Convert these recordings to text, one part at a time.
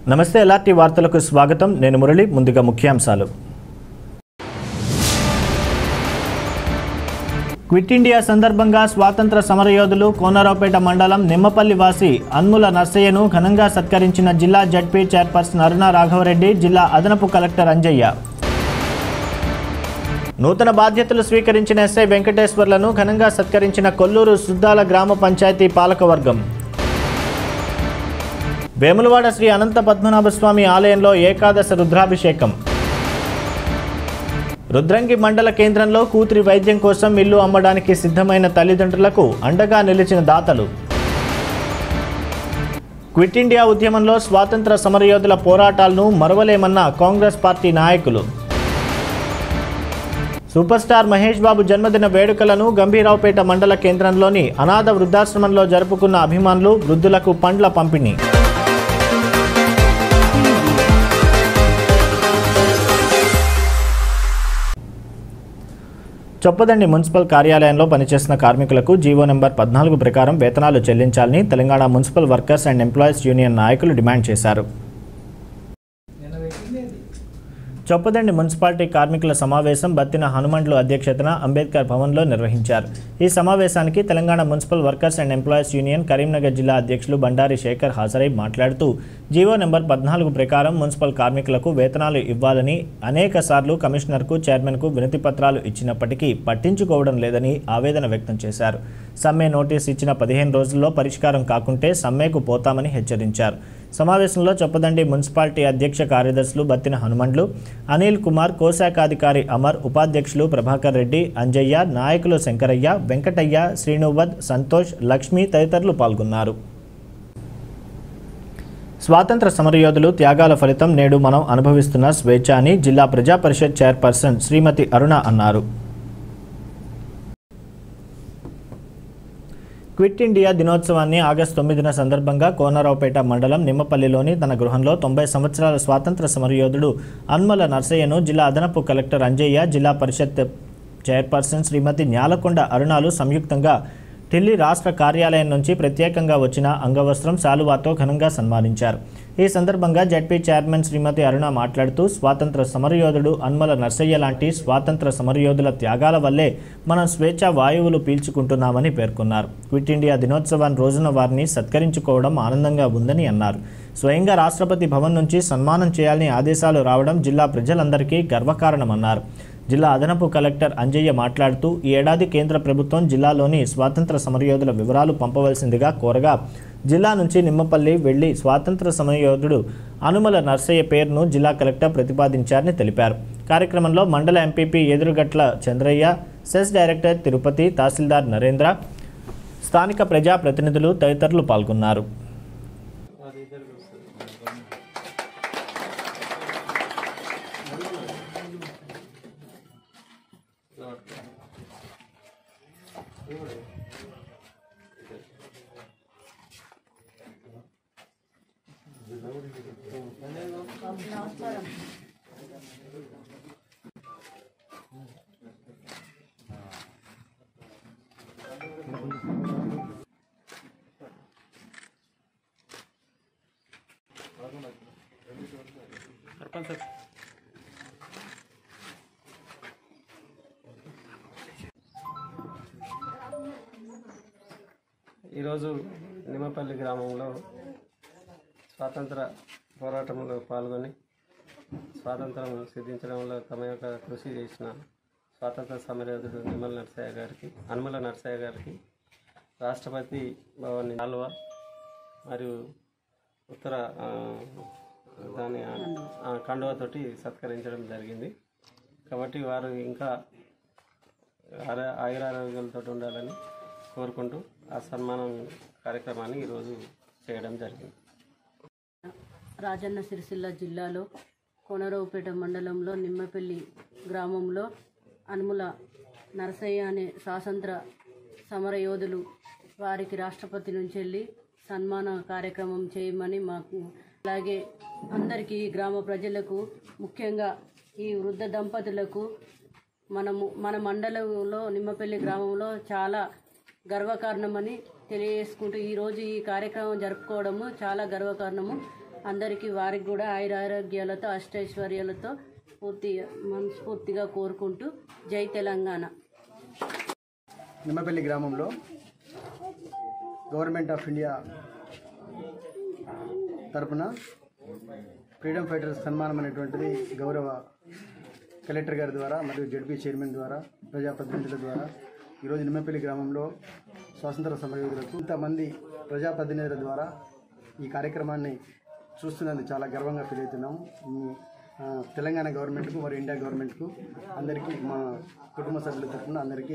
నమస్తే ఎల్ఆర్టీ వార్తలకు స్వాగతం నేను మురళి ముందుగా ముఖ్యాంశాలు క్విట్ ఇండియా సందర్భంగా స్వాతంత్ర సమరయోధులు కోనరావుపేట మండలం నిమ్మపల్లి వాసి అన్ముల నర్సయ్యను ఘనంగా సత్కరించిన జిల్లా జడ్పీ చైర్పర్సన్ అరుణ రాఘవరెడ్డి జిల్లా అదనపు కలెక్టర్ అంజయ్య నూతన బాధ్యతలు స్వీకరించిన ఎస్ఐ వెంకటేశ్వర్లను ఘనంగా సత్కరించిన కొల్లూరు సుద్దాల గ్రామ పంచాయతీ పాలకవర్గం వేములవాడ శ్రీ అనంత పద్మనాభ స్వామి ఆలయంలో ఏకాదశ రుద్రాభిషేకం రుద్రంగి మండల కేంద్రంలో కూతురి వైద్యం కోసం ఇల్లు అమ్మడానికి సిద్ధమైన తల్లిదండ్రులకు అండగా నిలిచిన దాతలు క్విట్ ఇండియా ఉద్యమంలో స్వాతంత్ర సమరయోధుల పోరాటాలను మరవలేమన్న కాంగ్రెస్ పార్టీ నాయకులు సూపర్ స్టార్ మహేష్ బాబు జన్మదిన వేడుకలను గంభీరావుపేట మండల కేంద్రంలోని అనాథ వృద్ధాశ్రమంలో జరుపుకున్న అభిమానులు వృద్ధులకు పండ్ల పంపిణీ చొప్పదండి మున్సిపల్ కార్యాలయంలో పనిచేస్తున్న కార్మికులకు జీవో నెంబర్ పద్నాలుగు ప్రకారం వేతనాలు చెల్లించాలని Telangana municipal workers and employees union నాయకులు డిమాండ్ చేశారు చొప్పదండి మున్సిపాలిటీ కార్మికుల సమావేశం బత్తిన హనుమండ్లు అధ్యక్షతన అంబేద్కర్ భవన్లో నిర్వహించారు ఈ సమావేశానికి Telangana municipal workers and employees union Karimnagar జిల్లా అధ్యక్షులు బండారి శేఖర్ హాజరై మాట్లాడుతూ జీవో నెంబర్ పద్నాలుగు ప్రకారం మున్సిపల్ కార్మికులకు వేతనాలు ఇవ్వాలని అనేక సార్లు కమిషనర్కు చైర్మన్కు వినతి పత్రాలు ఇచ్చినప్పటికీ పట్టించుకోవడం లేదని ఆవేదన వ్యక్తం చేశారు సమ్మె నోటీస్ ఇచ్చిన పదిహేను రోజుల్లో పరిష్కారం కాకుంటే సమ్మెకు పోతామని హెచ్చరించారు సమావేశంలో చొప్పదండి మున్సిపాలిటీ అధ్యక్ష కార్యదర్శులు బత్తిన హనుమండ్లు అనిల్ కుమార్ కోశాఖాధికారి అమర్ ఉపాధ్యక్షులు ప్రభాకర్ రెడ్డి అంజయ్య నాయకులు శంకరయ్య వెంకటయ్య శ్రీనువద్ సంతోష్ లక్ష్మి తదితరులు పాల్గొన్నారు స్వాతంత్ర సమరయోధులు త్యాగాల ఫలితం నేడు మనం అనుభవిస్తున్న స్వేచ్ఛ అని జిల్లా ప్రజా పరిషత్ చైర్పర్సన్ శ్రీమతి అరుణ అన్నారు క్విట్ ఇండియా దినోత్సవాన్ని ఆగస్టు తొమ్మిదిన సందర్భంగా కోనరావుపేట మండలం నిమ్మపల్లిలోని తన గృహంలో తొంభై సంవత్సరాల స్వాతంత్ర సమరయోధుడు అన్మల నర్సయ్యను జిల్లా అదనపు కలెక్టర్ అంజయ్య జిల్లా పరిషత్ చైర్పర్సన్ శ్రీమతి న్యాలకొండ అరుణాలు సంయుక్తంగా ఢిల్లీ రాష్ట్ర కార్యాలయం నుంచి ప్రత్యేకంగా వచ్చిన అంగవస్త్రం శాలువాతో ఘనంగా సన్మానించారు ఈ సందర్భంగా జడ్పీ చైర్మన్ శ్రీమతి అరుణ మాట్లాడుతూ స్వాతంత్ర సమరయోధుడు అన్మల నర్సయ్య లాంటి స్వాతంత్ర సమరయోధుల త్యాగాల వల్లే మనం స్వేచ్ఛ వాయువులు పీల్చుకుంటున్నామని పేర్కొన్నారు క్విట్ ఇండియా దినోత్సవం రోజున వారిని సత్కరించుకోవడం ఆనందంగా ఉందని అన్నారు స్వయంగా రాష్ట్రపతి భవన్ నుంచి సన్మానం చేయాలని ఆదేశాలు రావడం జిల్లా ప్రజలందరికీ గర్వకారణమన్నారు జిల్లా అదనపు కలెక్టర్ అంజయ్య మాట్లాడుతూ ఈ ఏడాది కేంద్ర ప్రభుత్వం జిల్లాలోని స్వాతంత్ర సమరయోధుల వివరాలు పంపవలసిందిగా కోరగా జిల్లా నుంచి నిమ్మపల్లి వెళ్లి స్వాతంత్ర సమరయోధుడు అనుమల నర్సయ్య పేరును జిల్లా కలెక్టర్ ప్రతిపాదించారని తెలిపారు కార్యక్రమంలో మండల MPP Edurugatla Chandraiah CESS director Tirupati తహసీల్దార్ నరేంద్ర స్థానిక ప్రజాప్రతినిధులు తదితరులు పాల్గొన్నారు ఈరోజు నిమ్మపల్లి గ్రామంలో స్వాతంత్ర పోరాటంలో పాల్గొని స్వాతంత్రం సిద్ధించడంలో తమ యొక్క కృషి చేసిన స్వాతంత్ర సమరయోధుడు నిమ్మల నరసయ్య గారికి అనుమల నరసయ్య గారికి రాష్ట్రపతి భవన్ నాలువ మరియు ఉత్తర ఆ, దాని ఆ, కండువతోటి సత్కరించడం జరిగింది కాబట్టి వారు ఇంకా ఆర ఆయురారోగ్యాలతో ఉండాలని కోరుకుంటూ ఆ సన్మానం కార్యక్రమాన్ని ఈరోజు చేయడం జరిగింది రాజన్న సిరిసిల్ల జిల్లాలో కొనరావుపేట మండలంలో నిమ్మపల్లి గ్రామంలో అనుముల నరసయ్య అనే స్వాతంత్ర సమర యోధులు వారికి రాష్ట్రపతి నుంచి వెళ్ళి సన్మాన కార్యక్రమం చేయమని మాకు అలాగే అందరికీ గ్రామ ప్రజలకు ముఖ్యంగా ఈ వృద్ధ దంపతులకు మనము మన మండలంలో నిమ్మపల్లి గ్రామంలో చాలా గర్వకారణమని తెలియజేసుకుంటూ ఈరోజు ఈ కార్యక్రమం జరుపుకోవడము చాలా గర్వకారణము అందరికీ వారికి కూడా ఆయురారోగ్యాలతో అష్టైశ్వర్యాలతో పూర్తి మనస్ఫూర్తిగా కోరుకుంటూ జై తెలంగాణ నిమ్మపల్లి గ్రామంలో గవర్నమెంట్ ఆఫ్ ఇండియా తరపున ఫ్రీడమ్ ఫైటర్స్ సన్మానం అనేటువంటిది గౌరవ కలెక్టర్ గారి ద్వారా మరియు జడ్పీ చైర్మన్ ద్వారా ప్రజాప్రతినిధుల ద్వారా ఈరోజు నిమ్మపల్లి గ్రామంలో స్వాతంత్ర సమరయోధులకు ఇంతమంది ప్రజాప్రతినిధుల ద్వారా ఈ కార్యక్రమాన్ని చూస్తున్నందుకు చాలా గర్వంగా ఫీల్ అవుతున్నాము ఈ, ఆ, తెలంగాణ గవర్నమెంట్కు మరియు ఇండియా గవర్నమెంట్కు అందరికీ మా కుటుంబ సభ్యుల తరఫున అందరికీ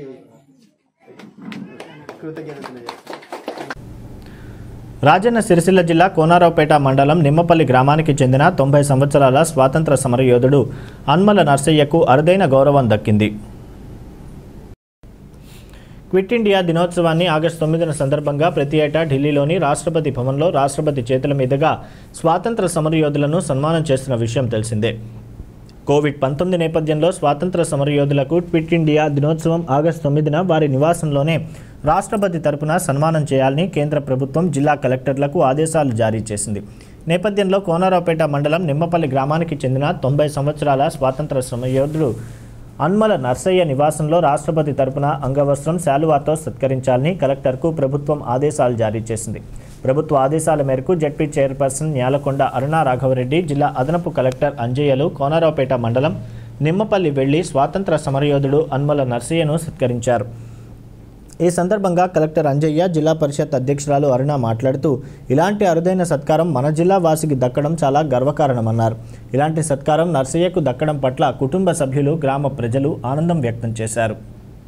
కృతజ్ఞతలు తెలియజేస్తాను రాజన్న సిరిసిల్ల జిల్లా కోనారావుపేట మండలం నిమ్మపల్లి గ్రామానికి చెందిన తొంభై సంవత్సరాల స్వాతంత్ర సమరయోధుడు అన్మల నర్సయ్యకు అరుదైన గౌరవం దక్కింది క్విట్ ఇండియా దినోత్సవాన్ని ఆగస్టు తొమ్మిదిన సందర్భంగా ప్రతి ఏటా ఢిల్లీలోని రాష్ట్రపతి భవన్లో రాష్ట్రపతి చేతుల మీదుగా స్వాతంత్ర సమరయోధులను సన్మానం చేస్తున్న విషయం తెలిసిందే కోవిడ్ పంతొమ్మిది నేపథ్యంలో స్వాతంత్ర సమరయోధులకు క్విట్ ఇండియా దినోత్సవం ఆగస్టు తొమ్మిదిన వారి నివాసంలోనే రాష్ట్రపతి తరపున సన్మానం చేయాలని కేంద్ర ప్రభుత్వం జిల్లా కలెక్టర్లకు ఆదేశాలు జారీ చేసింది నేపథ్యంలో కోనరావుపేట మండలం నిమ్మపల్లి గ్రామానికి చెందిన తొంభై సంవత్సరాల స్వాతంత్ర సమరయోధుడు అన్మల నర్సయ్య నివాసంలో రాష్ట్రపతి తరపున అంగవస్త్రం శాలువాతో సత్కరించాలని కలెక్టర్కు ప్రభుత్వం ఆదేశాలు జారీ చేసింది ప్రభుత్వ ఆదేశాల మేరకు జడ్పీ చైర్పర్సన్ న్యాలకొండ అరుణా రాఘవరెడ్డి జిల్లా అదనపు కలెక్టర్ అంజయ్యలు కోనరావుపేట మండలం నిమ్మపల్లి వెళ్లి స్వాతంత్ర సమరయోధుడు అన్మల నర్సయ్యను సత్కరించారు ఈ సందర్భంగా కలెక్టర్ అంజయ్య జిల్లా పరిషత్ అధ్యక్షురాలు అరుణ మాట్లాడుతూ ఇలాంటి అరుదైన సత్కారం మన జిల్లా వాసికి దక్కడం చాలా గర్వకారణమన్నారు ఇలాంటి సత్కారం నర్సయ్యకు దక్కడం పట్ల కుటుంబ సభ్యులు గ్రామ ప్రజలు ఆనందం వ్యక్తం చేశారు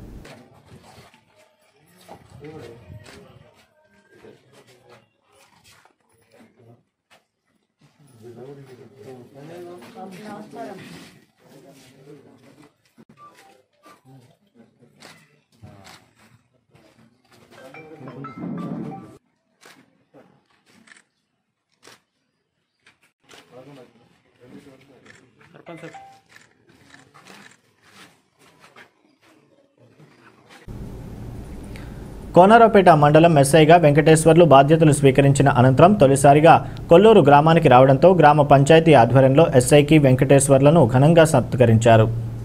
కోనరావుపేట మండలం ఎస్ఐగా వెంకటేశ్వర్లు బాధ్యతలు స్వీకరించిన అనంతరం తొలిసారిగా కొల్లూరు గ్రామానికి రావడంతో గ్రామ పంచాయతీ ఆధ్వర్యంలో ఎస్ఐకి వెంకటేశ్వర్లను ఘనంగా సత్కరించారు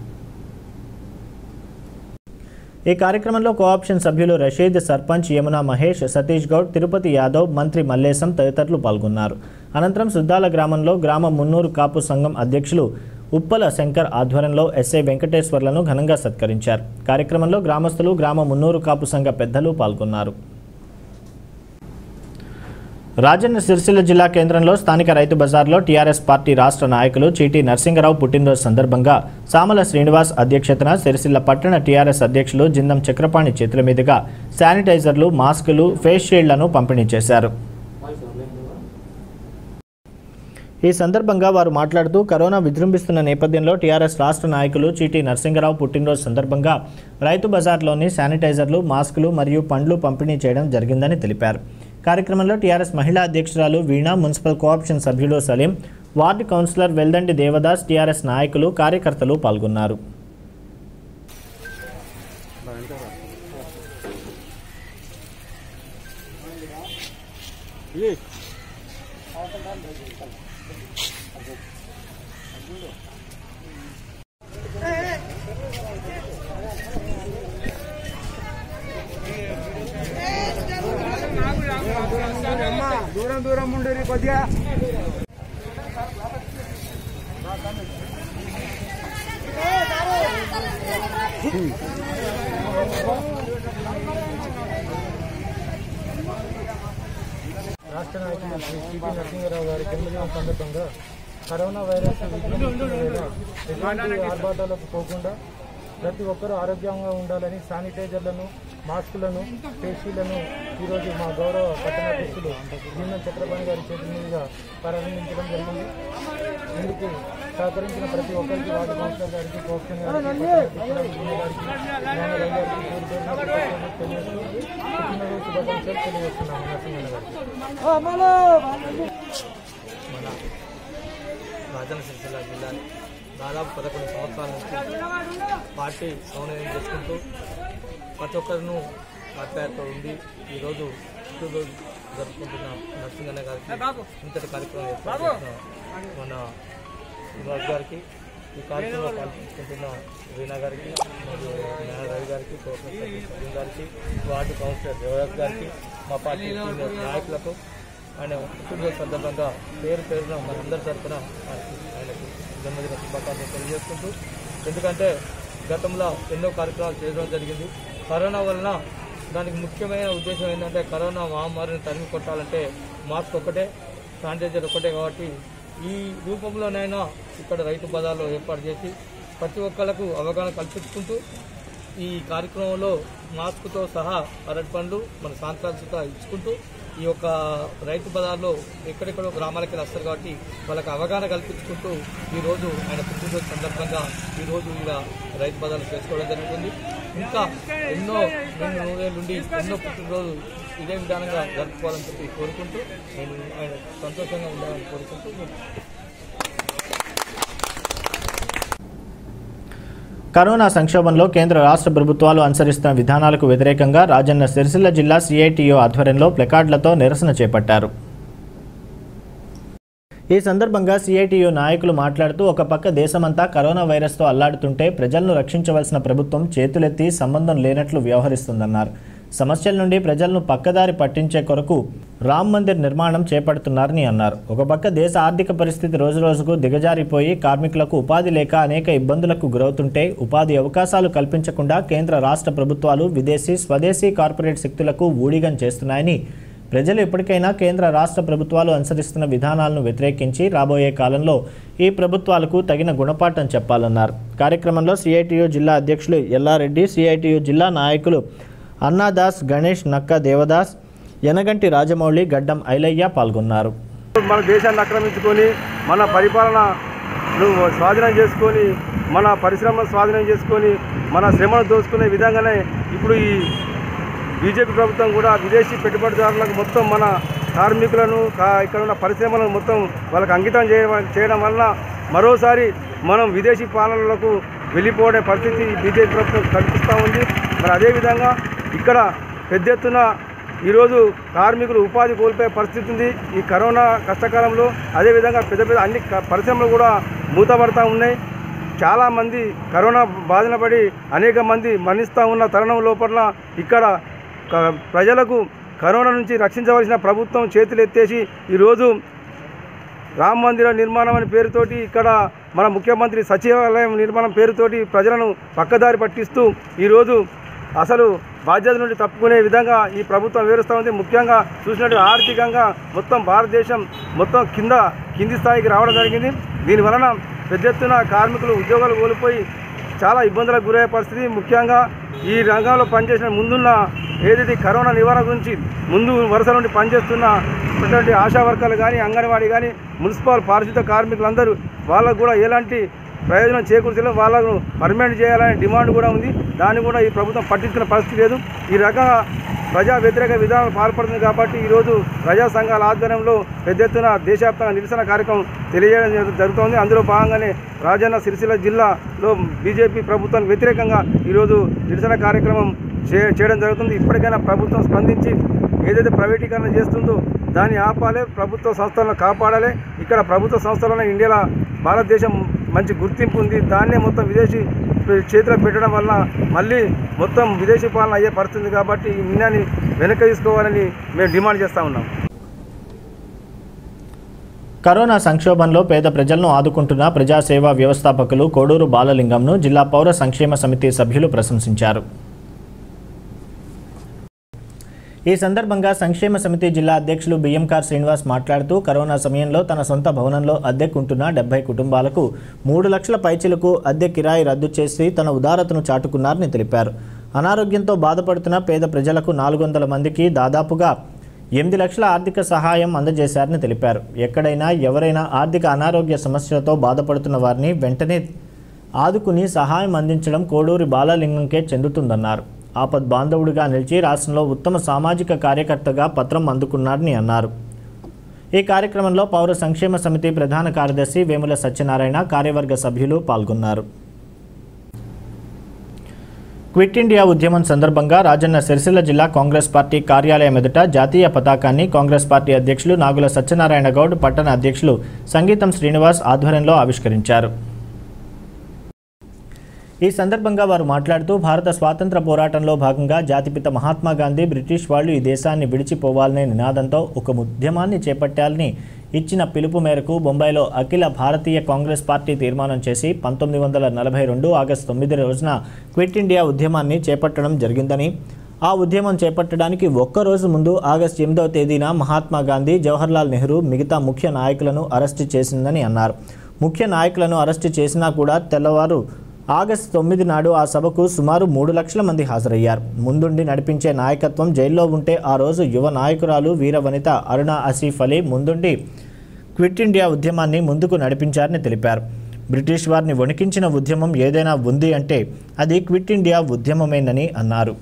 ఈ కార్యక్రమంలో కోఆప్షన్ సభ్యులు రషీద్ సర్పంచ్ యమునా మహేష్ సతీష్ గౌడ్ తిరుపతి యాదవ్ మంత్రి మల్లేశం తదితరులు పాల్గొన్నారు అనంతరం సుద్దాల గ్రామంలో గ్రామ మున్నూరు కాపు సంఘం అధ్యక్షులు ఉప్పల శంకర్ ఆధ్వర్యంలో ఎస్ఐ వెంకటేశ్వర్లను ఘనంగా సత్కరించారు కార్యక్రమంలో గ్రామస్తులు గ్రామ మున్నూరు కాపు సంఘ పెద్దలు పాల్గొన్నారు రాజన్న సిరిసిల్ల జిల్లా కేంద్రంలో స్థానిక రైతు బజార్లో టీఆర్ఎస్ పార్టీ రాష్ట్ర నాయకులు చీటీ నరసింగరావు పుట్టినరోజు సందర్భంగా సామల శ్రీనివాస్ అధ్యక్షతన సిరిసిల్ల పట్టణ టీఆర్ఎస్ అధ్యక్షులు జిందం చక్రపాణి చేతుల మీదుగా శానిటైజర్లు మాస్కులు ఫేస్ షీల్డ్లను పంపిణీ చేశారు ఈ సందర్భంగా వారు మాట్లాడుతూ కరోనా విజృంభిస్తున్న నేపథ్యంలో టీఆర్ఎస్ రాష్ట్ర నాయకులు చీటీ నరసింగరావు పుట్టినరోజు సందర్భంగా రైతు బజార్లోని శానిటైజర్లు మాస్కులు మరియు పండ్లు పంపిణీ చేయడం జరిగిందని తెలిపారు కార్యక్రమంలో టీఆర్ఎస్ మహిళా అధ్యక్షురాలు వీణా మున్సిపల్ కోఆప్షన్ సభ్యులు Saleem ward councillor Veldandi Devadas TRS నాయకులు కార్యకర్తలు పాల్గొన్నారు దూరం దూరం ఉండేది కొద్దిగా రాష్ట్ర నాయకులు శ్రీ సిపి నరసింహారావు గారి జన్మదినం సందర్భంగా కరోనా వైరస్ విజృంభిస్తున్న వేళ ఎటువంటి ఆర్భాటాలకు పోకుండా ప్రతి ఒక్కరూ ఆరోగ్యంగా ఉండాలని శానిటైజర్లను మాస్కులను ఫేషీలను ఈరోజు మా గౌరవ పట్టణాధ్యక్షులు జిందం చక్రపాణి గారి చేతుల మీదుగా ప్రారంభించడం జరిగింది ఇందుకు సహకరించిన ప్రతి ఒక్కరికి వార్డు కౌన్సిలర్ గారికి కోప్షన్ గారికి పట్టణాధ్యక్షురాలు గారికి జ్ఞానరావు గారికి పేరు పేరున కృతజ్ఞతలు తెలియజేస్తూ పుట్టినరోజు శుభాకాంక్షలు తెలియజేస్తున్నాము నరసింహన్ గారికి మన రాజన్న సిరిసిల్ల జిల్లా దాదాపు పదకొండు సంవత్సరాల నుంచి పార్టీ సమన్వయం చేసుకుంటూ ప్రతి ఒక్కరిను ఆప్యాయతతో ఉండి ఈరోజు పుట్టినరోజు జరుపుకుంటున్న నర్సింగ్ అన్న గారికి ఇంతటి కార్యక్రమం ఏర్పాటు చేసిన మన విభాగ్ గారికి ఈ కార్యక్రమంలో పాల్గొంటున్న వీణా గారికి మరియు నారాయణ రవి గారికి కోఆపరేటివ్ సభ్యులు సలీం గారికి వార్డు కౌన్సిలర్ దేవదాస్ గారికి మా పార్టీ సీనియర్ నాయకులకు ఆయన పుట్టినరోజు సందర్భంగా పేరు పేరున మనందరి తరఫున ఆయనకి ఆయనకు జన్మదిన శుభాకాంక్షలు తెలియజేసుకుంటూ ఎందుకంటే గతంలో ఎన్నో కార్యక్రమాలు చేయడం జరిగింది కరోనా వలన దానికి ముఖ్యమైన ఉద్దేశం ఏంటంటే కరోనా మహమ్మారిని తరిమి కొట్టాలంటే మాస్క్ ఒకటే శానిటైజర్ ఒకటే కాబట్టి ఈ రూపంలోనైనా ఇక్కడ రైతు బజార్లో ఏర్పాటు చేసి ప్రతి ఒక్కళ్ళకు అవగాహన కల్పించుకుంటూ ఈ కార్యక్రమంలో మాస్క్తో సహా అరటి పండ్లు మన సాంస్కృతిక ఇచ్చుకుంటూ ఈ యొక్క రైతు బజార్లో ఎక్కడెక్కడో గ్రామాలకి వస్తారు కాబట్టి వాళ్ళకి అవగాహన కల్పించుకుంటూ ఈ రోజు ఆయన పుట్టినరోజు సందర్భంగా ఈ రోజు ఇలా రైతు బజార్లు చేసుకోవడం జరుగుతుంది ఇంకా ఎన్నో రెండు నూరేళ్ళ నుండి ఎన్నో పుట్టినరోజు ఇదే విధానంగా జరుపుకోవాలని చెప్పి కోరుకుంటూ నేను ఆయన సంతోషంగా ఉండాలని కోరుకుంటూ కరోనా సంక్షోభంలో కేంద్ర రాష్ట్ర ప్రభుత్వాలు అనుసరిస్తున్న విధానాలకు వ్యతిరేకంగా రాజన్న సిరిసిల్ల జిల్లా సిఐటియు ఆధ్వర్యంలో ప్లకార్డులతో నిరసన చేపట్టారు ఈ సందర్భంగా సిఐటియు నాయకులు మాట్లాడుతూ ఒక పక్క దేశమంతా కరోనా వైరస్తో అల్లాడుతుంటే ప్రజలను రక్షించవలసిన ప్రభుత్వం చేతులెత్తి సంబంధం లేనట్లు వ్యవహరిస్తుందన్నారు సమస్యల నుండి ప్రజలను పక్కదారి పట్టించే కొరకు రామ్ మందిర్ నిర్మాణం చేపడుతున్నారని అన్నారు ఒక పక్క దేశ ఆర్థిక పరిస్థితి రోజురోజుకు దిగజారిపోయి కార్మికులకు ఉపాధి లేక అనేక ఇబ్బందులకు గురవుతుంటే ఉపాధి అవకాశాలు కల్పించకుండా కేంద్ర రాష్ట్ర ప్రభుత్వాలు విదేశీ స్వదేశీ కార్పొరేట్ శక్తులకు ఊడిగం చేస్తున్నాయని ప్రజలు ఎప్పటికైనా కేంద్ర రాష్ట్ర ప్రభుత్వాలు అనుసరిస్తున్న విధానాలను వ్యతిరేకించి రాబోయే కాలంలో ఈ ప్రభుత్వాలకు తగిన గుణపాఠం చెప్పాలన్నారు కార్యక్రమంలో సిఐటియు జిల్లా అధ్యక్షులు ఎల్లారెడ్డి సిఐటియు జిల్లా నాయకులు అన్నాదాస్ గణేష్ నక్క దేవదాస్ యనగంటి రాజమౌళి గడ్డం ఐలయ్య పాల్గొన్నారు మన దేశాన్ని ఆక్రమించుకొని మన పరిపాలనను స్వాధీనం చేసుకొని మన పరిశ్రమను స్వాధీనం చేసుకొని మన శ్రమను దోచుకునే విధంగానే ఇప్పుడు ఈ బీజేపీ ప్రభుత్వం కూడా విదేశీ పెట్టుబడిదారులకు మొత్తం మన కార్మికులను కా- ఇక్కడ ఉన్న పరిశ్రమలను మొత్తం వాళ్ళకి అంకితం చేయడం చేయడం వలన మరోసారి మనం విదేశీ పాలనలకు వెళ్ళిపోయే పరిస్థితి ఈ బీజేపీ ప్రభుత్వం కల్పిస్తూ ఉంది మరి అదేవిధంగా ఇక్కడ పెద్ద ఎత్తున ఈరోజు కార్మికులు ఉపాధి కోల్పోయే పరిస్థితి ఉంది ఈ కరోనా కష్టకాలంలో అదేవిధంగా పెద్ద పెద్ద అన్ని క- పరిశ్రమలు కూడా మూతపడతా ఉన్నాయి చాలామంది కరోనా బాధన పడి అనేక మంది మరణిస్తూ ఉన్న తరుణం లోపల ఇక్కడ క- ప్రజలకు కరోనా నుంచి రక్షించవలసిన ప్రభుత్వం చేతులు ఎత్తేసి ఈరోజు రామ మందిర నిర్మాణం అనే పేరుతోటి ఇక్కడ మన ముఖ్యమంత్రి సచివాలయం నిర్మాణం పేరుతోటి ప్రజలను పక్కదారి పట్టిస్తూ ఈరోజు అసలు బాధ్యత నుండి తప్పుకునే విధంగా ఈ ప్రభుత్వం వివరిస్తూ ఉంది ముఖ్యంగా చూసినట్టు ఆర్థికంగా మొత్తం భారతదేశం మొత్తం కింద కింది స్థాయికి రావడం జరిగింది దీని వలన పెద్ద ఎత్తున కార్మికులు ఉద్యోగాలు కోల్పోయి చాలా ఇబ్బందులకు గురయ్యే పరిస్థితి ముఖ్యంగా ఈ రంగంలో పనిచేసిన ముందున్న ఏదైతే కరోనా నివారణ గురించి ముందు వరుస నుండి పనిచేస్తున్న ఉన్నటువంటి ఆశా వర్కర్లు కానీ అంగన్వాడీ కానీ మున్సిపల్ పారిశుద్ధ కార్మికులందరూ వాళ్ళకు కూడా ఎలాంటి ప్రయోజనం చేకూర్చలే వాళ్ళను పర్మనెంట్ చేయాలనే డిమాండ్ కూడా ఉంది దాన్ని కూడా ఈ ప్రభుత్వం పట్టించుకున్న పరిస్థితి లేదు ఈ రకంగా ప్రజా వ్యతిరేక విధానాలు పాల్పడుతుంది కాబట్టి ఈరోజు ప్రజా సంఘాల ఆధ్వర్యంలో పెద్ద ఎత్తున దేశవ్యాప్తంగా నిరసన కార్యక్రమం తెలియజేయడం జరు- జరుగుతోంది అందులో భాగంగానే రాజన్న సిరిసిల్ల జిల్లాలో బీజేపీ ప్రభుత్వానికి వ్యతిరేకంగా ఈరోజు నిరసన కార్యక్రమం చే చేయడం జరుగుతుంది ఇప్పటికైనా ప్రభుత్వం స్పందించి ఏదైతే ప్రైవేటీకరణ చేస్తుందో దాన్ని ఆపాలి ప్రభుత్వ సంస్థలను కాపాడాలి ఇక్కడ ప్రభుత్వ సంస్థలను ఇండియాలో భారతదేశం మంచి గుర్తింపు ఉంది దాన్నే మొత్తం విదేశీ చేతిలో పెట్టడం వల్ల మళ్ళీ మొత్తం విదేశీ పాలన అయ్యే పరిస్థితి ఉంది కాబట్టి ఈ నిర్ణయాన్ని వెనక్కి తీసుకోవాలని మేము డిమాండ్ చేస్తూ ఉన్నాం కరోనా సంక్షోభంలో పేద ప్రజలను ఆదుకుంటున్న ప్రజాసేవా వ్యవస్థాపకులు కోడూరు బాలలింగంను జిల్లా పౌర సంక్షేమ సమితి సభ్యులు ప్రశంసించారు ఈ సందర్భంగా సంక్షేమ సమితి జిల్లా అధ్యక్షులు బియ్యంకార్ శ్రీనివాస్ మాట్లాడుతూ కరోనా సమయంలో తన సొంత భవనంలో అద్దెకుంటున్న డెబ్బై కుటుంబాలకు మూడు లక్షల పైచిలకు అద్దె కిరాయి రద్దు చేసి తన ఉదారతను చాటుకున్నారని తెలిపారు అనారోగ్యంతో బాధపడుతున్న పేద ప్రజలకు నాలుగు వందల మందికి దాదాపుగా ఎనిమిది లక్షల ఆర్థిక సహాయం అందజేశారని తెలిపారు ఎక్కడైనా ఎవరైనా ఆర్థిక అనారోగ్య సమస్యలతో బాధపడుతున్న వారిని వెంటనే ఆదుకుని సహాయం అందించడం కోడూరి బాలలింగంకే చెందుతుందన్నారు ఆపద్ బాంధవుడిగా నిలిచి రాష్ట్రంలో ఉత్తమ సామాజిక కార్యకర్తగా పత్రం అందుకున్నారని అన్నారు ఈ కార్యక్రమంలో పౌర సంక్షేమ సమితి ప్రధాన కార్యదర్శి వేముల సత్యనారాయణ కార్యవర్గ సభ్యులు పాల్గొన్నారు క్విట్ ఇండియా ఉద్యమం సందర్భంగా రాజన్న సిరిసిల్ల జిల్లా కాంగ్రెస్ పార్టీ కార్యాలయం ఎదుట జాతీయ పతాకాన్ని కాంగ్రెస్ పార్టీ అధ్యక్షులు నాగుల సత్యనారాయణ గౌడ్ పట్టణ అధ్యక్షులు సంగీతం శ్రీనివాస్ ఆధ్వర్యంలో ఆవిష్కరించారు ఈ సందర్భంగా వారు మాట్లాడుతూ భారత స్వాతంత్ర పోరాటంలో భాగంగా జాతిపిత మహాత్మా గాంధీ బ్రిటిష్ వాళ్ళు ఈ దేశాన్ని విడిచిపోవాలనే నినాదంతో ఒక ఉద్యమాన్ని చేపట్టాలని ఇచ్చిన పిలుపు మేరకు బొంబాయిలో అఖిల భారతీయ కాంగ్రెస్ పార్టీ తీర్మానం చేసి పంతొమ్మిది వందల నలభై రెండు ఆగస్టు తొమ్మిది రోజున క్విట్ ఇండియా ఉద్యమాన్ని చేపట్టడం జరిగిందని ఆ ఉద్యమం చేపట్టడానికి ఒక్కరోజు ముందు ఆగస్టు ఎనిమిదవ తేదీన మహాత్మా గాంధీ జవహర్లాల్ నెహ్రూ మిగతా ముఖ్య నాయకులను అరెస్టు చేసిందని అన్నారు ముఖ్య నాయకులను అరెస్టు చేసినా కూడా తెల్లవారు ఆగస్టు తొమ్మిది నాడు ఆ సభకు సుమారు మూడు లక్షల మంది హాజరయ్యారు ముందుండి నడిపించే నాయకత్వం జైల్లో ఉంటే ఆ రోజు యువ నాయకురాలు వీరవనిత అరుణ ఆసిఫ్ అలీ ముందుండి క్విట్ ఇండియా ఉద్యమాన్ని ముందుకు నడిపించారని తెలిపారు బ్రిటిష్ వారిని వణికించిన ఉద్యమం ఏదైనా ఉంది అంటే అది క్విట్ ఇండియా ఉద్యమమేనని అన్నారు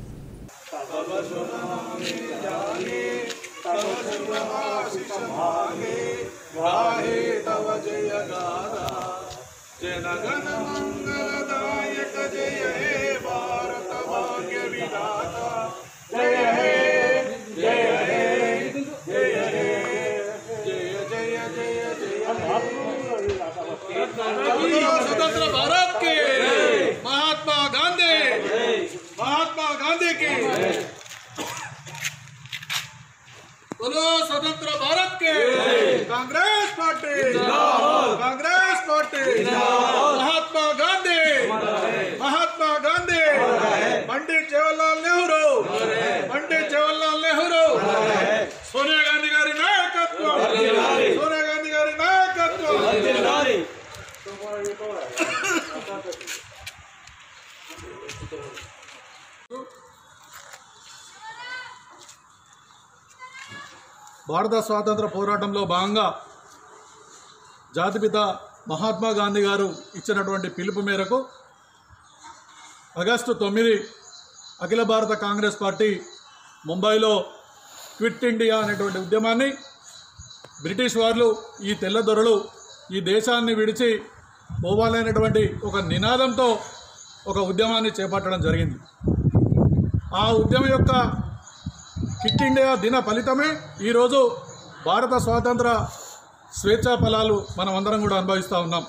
स्वतंत्र भारत की महात्मा गांधी महात्मा गांधी की बोलो स्वतंत्र भारत के कांग्रेस पार्टी कांग्रेस पार्टी महात्मा गांधी महात्मा गांधी पंडित जवाहरलाल नेहरू पंडित जवाहरलाल नेहरू सोनिया गांधी గారి నాయకత్వం సోనియా గాంధీ గారి నాయకత్వం భారత స్వాతంత్ర పోరాటంలో భాగంగా జాతిపిత మహాత్మా గాంధీ గారు ఇచ్చినటువంటి పిలుపు మేరకు ఆగస్టు తొమ్మిది అఖిల భారత కాంగ్రెస్ పార్టీ ముంబైలో క్విట్ ఇండియా అనేటువంటి ఉద్యమాన్ని బ్రిటిష్ వాళ్ళు ఈ తెల్లదొరలు ఈ దేశాన్ని విడిచి పోవాలనేటువంటి ఒక నినాదంతో ఒక ఉద్యమాన్ని చేపట్టడం జరిగింది ఆ ఉద్యమం యొక్క క్విట్ ఇండియా దిన ఫలితమే ఈరోజు భారత స్వాతంత్ర స్వేచ్ఛా ఫలాలు మనం అందరం కూడా అనుభవిస్తూ ఉన్నాం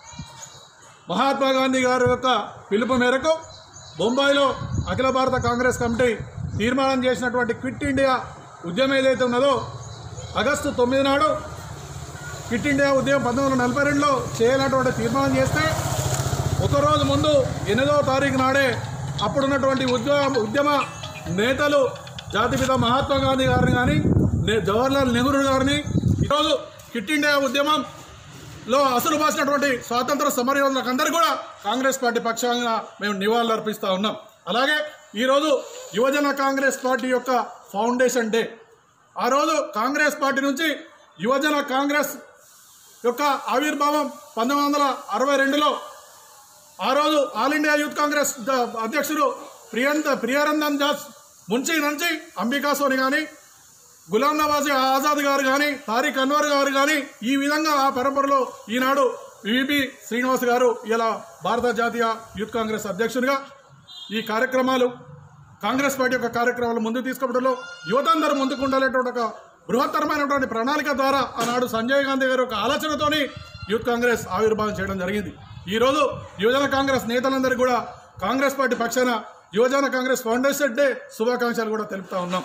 మహాత్మా గాంధీ గారి యొక్క పిలుపు మేరకు బొంబాయిలో అఖిల భారత కాంగ్రెస్ కమిటీ తీర్మానం చేసినటువంటి క్విట్ ఇండియా ఉద్యమం ఏదైతే ఉన్నదో ఆగస్టు తొమ్మిది నాడు క్విట్ ఇండియా ఉద్యమం పంతొమ్మిది వందల నలభై రెండులో చేయాలన్నటువంటి తీర్మానం చేస్తే ఒకరోజు ముందు ఎనిమిదవ తారీఖు నాడే అప్పుడున్నటువంటి ఉద్యమ ఉద్యమ నేతలు జాతిపిత మహాత్మా గాంధీ గారిని కానీ నే- జవహర్లాల్ నెహ్రూ గారిని ఈరోజు క్విట్ ఇండియా ఉద్యమంలో అసలు బాసినటువంటి స్వాతంత్ర సమరయోధులకు అందరికీ కూడా కాంగ్రెస్ పార్టీ పక్షంగా మేము నివాళులు అర్పిస్తూ ఉన్నాం అలాగే ఈరోజు యువజన కాంగ్రెస్ పార్టీ యొక్క ఫౌండేషన్ డే ఆ రోజు కాంగ్రెస్ పార్టీ నుంచి యువజన కాంగ్రెస్ యొక్క ఆవిర్భావం పంతొమ్మిది వందల అరవై రెండులో ఆ రోజు all India youth Congress the- అధ్యక్షుడు ప్రియంత ప్రియారందన్ దాస్ ముంచి నుంచి అంబికా సోని కానీ గులాం నవాజీ ఆజాద్ గారు కానీ తారిక్ అన్వర్ గారు కానీ ఈ విధంగా ఆ పరంపరలో ఈనాడు వివి శ్రీనివాస్ గారు ఇలా భారత జాతీయ యూత్ కాంగ్రెస్ అధ్యక్షుడిగా ఈ కార్యక్రమాలు కాంగ్రెస్ పార్టీ యొక్క కార్యక్రమాలు ముందుకు తీసుకుపోవడంలో యువత అందరూ ముందుకు ఉండాలనేటువంటి ఒక బృహత్తరమైనటువంటి ప్రణాళిక ద్వారా ఆనాడు సంజయ్ గాంధీ గారి యొక్క ఆలోచనతోని యూత్ కాంగ్రెస్ ఆవిర్భావం చేయడం జరిగింది ఈరోజు యువజన కాంగ్రెస్ నేతలందరికీ కూడా కాంగ్రెస్ పార్టీ పక్షాన యువజన కాంగ్రెస్ ఫౌండేషన్ డే శుభాకాంక్షలు కూడా తెలుపుతా ఉన్నాం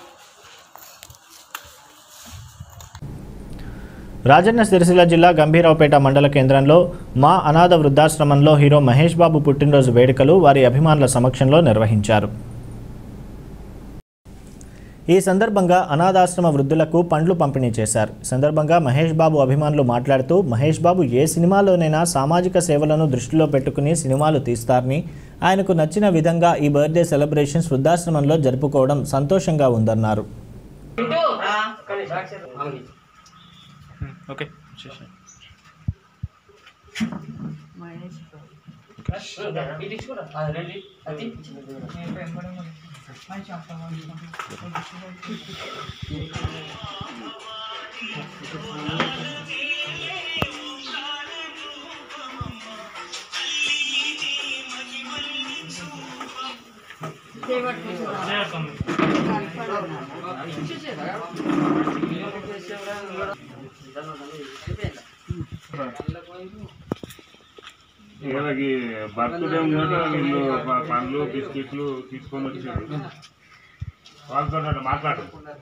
రాజన్న సిరిసిల్ల జిల్లా గంభీరావుపేట మండల కేంద్రంలో మా అనాథ వృద్ధాశ్రమంలో హీరో మహేష్ బాబు పుట్టినరోజు వేడుకలు వారి అభిమానుల సమక్షంలో నిర్వహించారు ఈ సందర్భంగా అనాథాశ్రమ వృద్ధులకు పండ్లు పంపిణీ చేశారు ఈ సందర్భంగా మహేష్ బాబు అభిమానులు మాట్లాడుతూ మహేష్ బాబు ఏ సినిమాలోనైనా సామాజిక సేవలను దృష్టిలో పెట్టుకుని సినిమాలు తీస్తారని ఆయనకు నచ్చిన విధంగా ఈ బర్త్డే సెలబ్రేషన్స్ వృద్ధాశ్రమంలో జరుపుకోవడం సంతోషంగా ఉందన్నారు వీళ్ళకి బర్త్డే ముందు వీళ్ళు ప- పండ్లు బిస్కెట్లు తీసుకొని వచ్చారు వాళ్ళతో అట్లా మాట్లాడు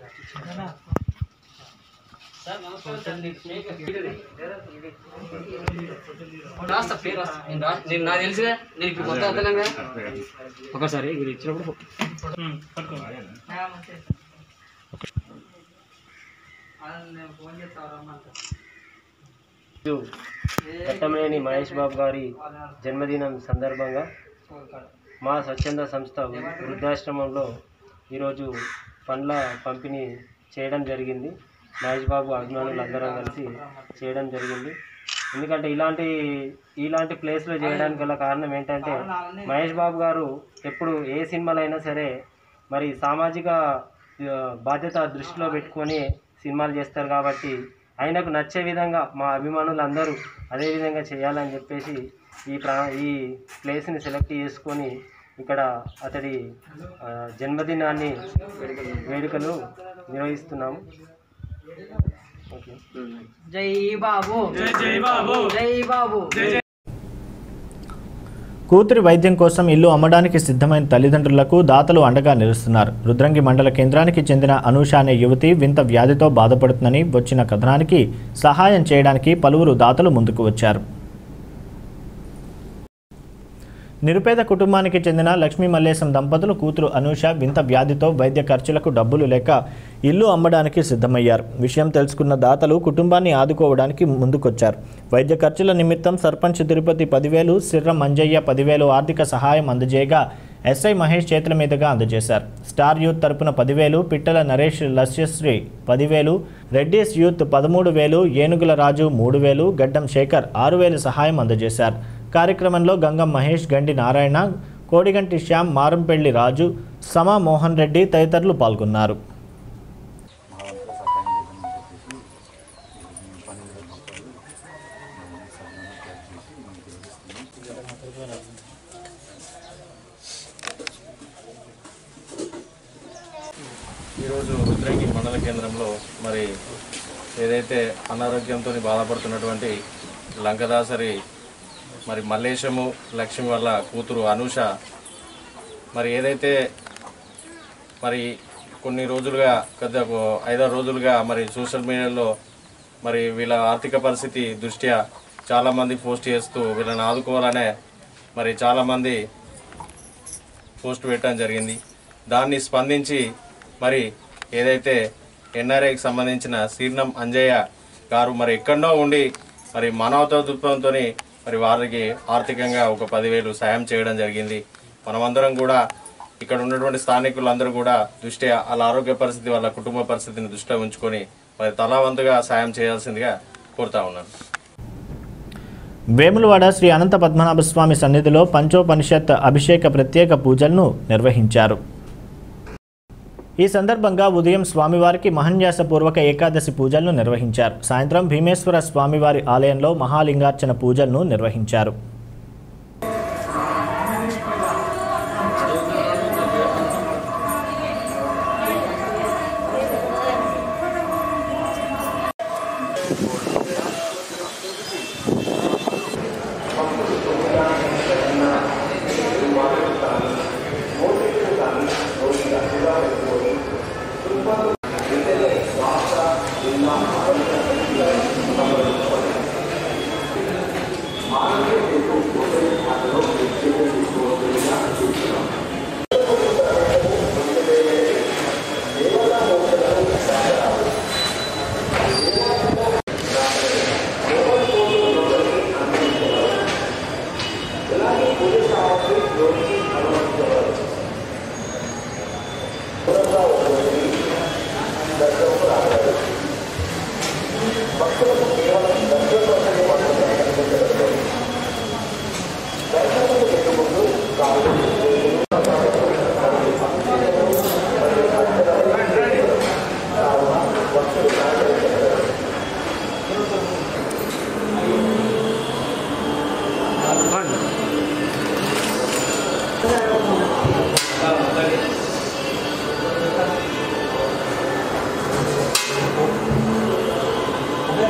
రాస్తా పేరు రాస్తా నేను రా నేను నాకు తెలుసుగా నేను ఇప్పుడు కొత్త వద్దలేం కదా ఒకసారి మీరు ఇచ్చినప్పుడు ఘట్టమనేని మహేష్ బాబు గారి జన్మదినం సందర్భంగా మా స్వచ్ఛంద సంస్థ వృద్ధాశ్రమంలో ఈరోజు పండ్ల పంపిణీ చేయడం జరిగింది మహేష్ బాబు అభిమానులు అందరం కలిసి చేయడం జరిగింది ఎందుకంటే ఇలాంటి ఇలాంటి ప్లేస్లో చేయడానికి గల కారణం ఏంటంటే మహేష్ బాబు గారు ఎప్పుడు ఏ సినిమాలో అయినా సరే మరి సామాజిక ఆ, బాధ్యత దృష్టిలో పెట్టుకొని సినిమాలు చేస్తారు కాబట్టి ఆయనకు నచ్చే విధంగా మా అభిమానులు అందరూ అదే విధంగా చేయాలని చెప్పేసి ఈ ప్రా ఈ ప్లేస్ని సెలెక్ట్ చేసుకొని ఇక్కడ అతడి ఆ, జన్మదినాన్ని వేడుకలు నిర్వహిస్తున్నాము ఓకే జై బాబు జై బాబు జై బాబు కూతురి వైద్యం కోసం ఇల్లు అమ్మడానికి సిద్ధమైన తల్లిదండ్రులకు దాతలు అండగా నిలుస్తున్నారు రుద్రంగి మండల కేంద్రానికి చెందిన అనూష అనే యువతి వింత వ్యాధితో బాధపడుతుందని వచ్చిన కథనానికి సహాయం చేయడానికి పలువురు దాతలు ముందుకు వచ్చారు నిరుపేద కుటుంబానికి చెందిన లక్ష్మీ మల్లేశం దంపతులు కూతురు అనూష వింత వ్యాధితో వైద్య ఖర్చులకు డబ్బులు లేక ఇల్లు అమ్మడానికి సిద్ధమయ్యారు విషయం తెలుసుకున్న దాతలు కుటుంబాన్ని ఆదుకోవడానికి ముందుకొచ్చారు వైద్య ఖర్చుల నిమిత్తం సర్పంచ్ తిరుపతి పదివేలు సిర్ర మంజయ్య పదివేలు ఆర్థిక సహాయం అందజేయగా ఎస్ఐ మహేష్ చేతుల మీదుగా అందజేశారు స్టార్ యూత్ తరపున పదివేలు పిట్టల నరేష్ లస్యశ్రీ పదివేలు రెడ్డిస్ యూత్ పదమూడు వేలు ఏనుగుల రాజు మూడు వేలు గడ్డం శేఖర్ ఆరు వేలు సహాయం అందజేశారు కార్యక్రమంలో గంగం మహేష్ గండి నారాయణ కోడిగంటి శ్యామ్ మారంపెళ్లి రాజు సమా మోహన్ రెడ్డి తదితరులు పాల్గొన్నారు ఈరోజు రుద్రంగి మండల కేంద్రంలో మరి ఏదైతే అనారోగ్యంతో బాధపడుతున్నటువంటి లంకదాసరి మరి మల్లేశము లక్ష్మి వాళ్ళ కూతురు అనూష మరి ఏదైతే మరి కొన్ని రోజులుగా గత ఒక ఐదారు రోజులుగా మరి సోషల్ మీడియాలో మరి వీళ్ళ ఆర్థిక పరిస్థితి దృష్ట్యా చాలామంది పోస్ట్ చేస్తూ వీళ్ళని ఆదుకోవాలనే మరి చాలామంది పోస్ట్ పెట్టడం జరిగింది దాన్ని స్పందించి మరి ఏదైతే ఎన్ఆర్ఐకి సంబంధించిన శ్రీనం అంజయ్య గారు మరి ఎక్కడో ఉండి మరి మానవతా దృక్పథంతో మరి వారికి ఆర్థికంగా ఒక పదివేలు సాయం చేయడం జరిగింది మనమందరం కూడా ఇక్కడ ఉన్నటువంటి స్థానికులందరూ కూడా దృష్టి వాళ్ళ ఆరోగ్య పరిస్థితి వాళ్ళ కుటుంబ పరిస్థితిని దృష్టిలో ఉంచుకొని మరి తలావంతుగా సాయం చేయాల్సిందిగా కోరుతా ఉన్నాను వేములవాడ శ్రీ అనంత పద్మనాభ స్వామి సన్నిధిలో పంచోపనిషత్ అభిషేక ప్రత్యేక పూజలను నిర్వహించారు ఈ సందర్భంగా ఉదయం స్వామివారికి మహన్యాసపూర్వక ఏకాదశి పూజలను నిర్వహించారు సాయంత్రం భీమేశ్వర స్వామివారి ఆలయంలో మహాలింగార్చన పూజలను నిర్వహించారు మానవుడు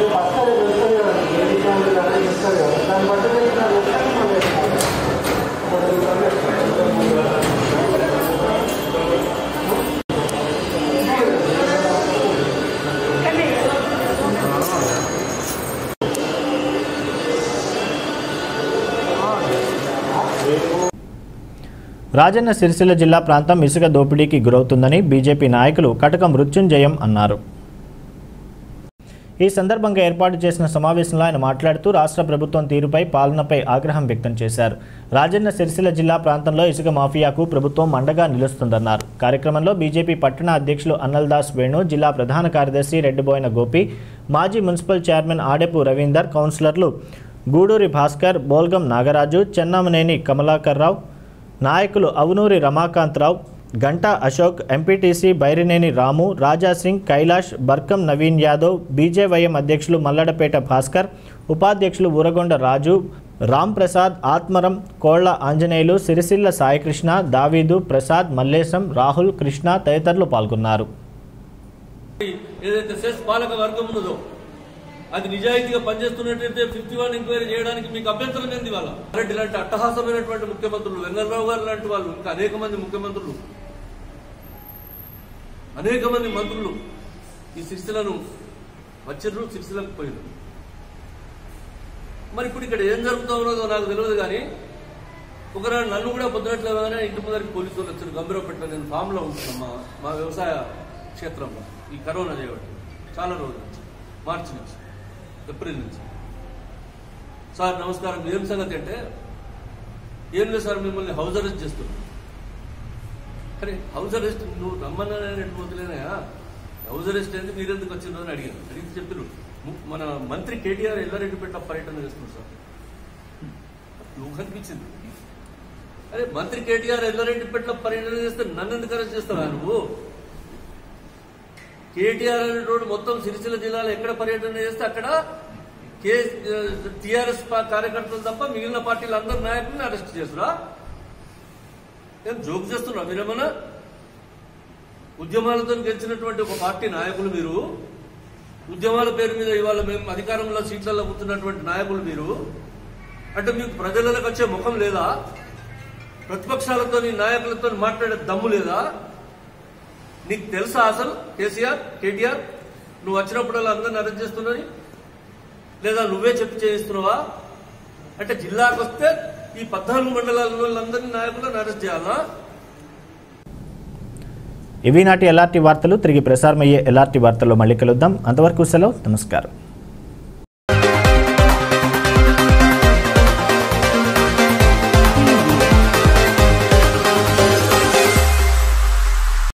రాజన్న సిరిసిల్ల జిల్లా ప్రాంతం ఇసుక దోపిడీకి గురవుతుందని బీజేపీ నాయకులు కటక మృత్యుంజయం అన్నారు ఈ సందర్భంగా ఏర్పాటు చేసిన సమావేశంలో ఆయన మాట్లాడుతూ రాష్ట్ర ప్రభుత్వం తీరుపై పాలనపై ఆగ్రహం వ్యక్తం చేశారు రాజన్న సిరిసిల్ల జిల్లా ప్రాంతంలో ఇసుక మాఫియాకు ప్రభుత్వం అండగా నిలుస్తుందన్నారు కార్యక్రమంలో బీజేపీ పట్టణ అధ్యక్షులు అన్నల్దాస్ వేణు జిల్లా ప్రధాన కార్యదర్శి రెడ్డిబోయిన గోపి మాజీ మున్సిపల్ చైర్మన్ ఆడెపు రవీందర్ కౌన్సిలర్లు గూడూరి భాస్కర్ బోల్గం నాగరాజు చెన్నామనేని కమలాకర్ రావు నాయకులు అవునూరి రమాకాంతరావు గంటా అశోక్ ఎంపీటీసీ బైరినేని రాము రాజాసింగ్ కైలాష్ బర్కం నవీన్ యాదవ్ బీజేవైఎం అధ్యక్షులు మల్లడపేట భాస్కర్ ఉపాధ్యక్షులు ఊరగొండ రాజు రామ్ ప్రసాద్ ఆత్మరం కోళ్ల ఆంజనేయులు సిరిసిల్ల సాయికృష్ణ దావీదు ప్రసాద్ మల్లేశం రాహుల్ కృష్ణ తదితరులు పాల్గొన్నారు ఏదైతే సెస్ పాలక వర్గం ఉన్నదో అది నిజాయితీగా పనిచేస్తున్నట్టయితే ఫిఫ్టీ వన్ ఎంక్వైరీ చేయడానికి మీకు అభ్యంతరం ఏంది వాళ్ళ రెడ్డి లాంటి అట్టహాసమైనటువంటి ముఖ్యమంత్రులు వెంగళరావు గారు లాంటి వాళ్ళు ఇంకా అనేక మంది ముఖ్యమంత్రులు అనేక మంది మంత్రులు ఈ సిరిసిలను వచ్చిర్రు సిరిసిలకు పోయినారు మరి ఇప్పుడు ఇక్కడ ఏం జరుగుతూ ఉన్నదో నాకు తెలియదు కానీ ఒకనాడు నన్ను కూడా పొద్దునట్లేగానే ఇంటి ముందరికి పోలీసు వాళ్ళు వచ్చారు గంభీరపట్ల నేను ఫామ్లో ఉంటున్నాను మా మా వ్యవసాయ క్షేత్రంలో ఈ కరోనా చేయబట్టి చాలా రోజుల నుంచి మార్చి నుంచి ఏప్రిల్ నుంచి సార్ నమస్కారం ఏం సంగతి అంటే ఏం లేదు సార్ మిమ్మల్ని హౌస్ అరెస్ట్ చేస్తున్నాం అరే హౌస్ అరెస్ట్ నువ్వు రమ్మన్నా పోతులేనాయా హౌస్ అరెస్ట్ అయితే మీరెందుకు వచ్చిందో అని అడిగాను అడిగితే చెప్పారు ము- మన మంత్రి కేటీఆర్ ఎల్లారెడ్డిపేట పర్యటన చేస్తున్నారు సార్ నువ్వు కనిపించింది అరే మంత్రి కేటీఆర్ ఎల్లారెడ్డిపేట పర్యటన చేస్తే నన్ను ఎందుకు అరెస్ట్ చేస్తావా నువ్వు కేటీఆర్ అనేటువంటి మొత్తం సిరిసిల్ల జిల్లాలో ఎక్కడ పర్యటన చేస్తే అక్కడ కే టిఆర్ఎస్ కార్యకర్తలు తప్ప మిగిలిన పార్టీలు అందరు నాయకులను అరెస్ట్ చేస్తురా ఏం జోక్ చేస్తున్నా మీరేమన్నా ఉద్యమాలతో గెలిచినటువంటి ఒక పార్టీ నాయకులు మీరు ఉద్యమాల పేరు మీద ఇవాళ మేము అధికారంలో సీట్లలో కూర్చున్నటువంటి నాయకులు మీరు అంటే మీకు ప్రజలకు వచ్చే ముఖం లేదా ప్రతిపక్షాలతో నాయకులతో మాట్లాడే దమ్ము లేదా నీకు తెలుసా అసలు కేసీఆర్ కేటీఆర్ నువ్వు వచ్చినప్పుడల్లా అందరిని అరెస్ట్ చేస్తున్నది లేదా నువ్వే చెప్పి చేయిస్తున్నావా అంటే జిల్లాకు వస్తే ఈ పద్నాలుగు మండలాల వాళ్ళందరినీ నాయకులను అరెస్ట్ చేయాలా ఇవి నాటి ఎల్ఆర్టీ వార్తలు తిరిగి ప్రసారమయ్యే ఎల్ఆర్టీ వార్తల్లో మళ్ళీ కలుద్దాం అంతవరకు సెలవు నమస్కారం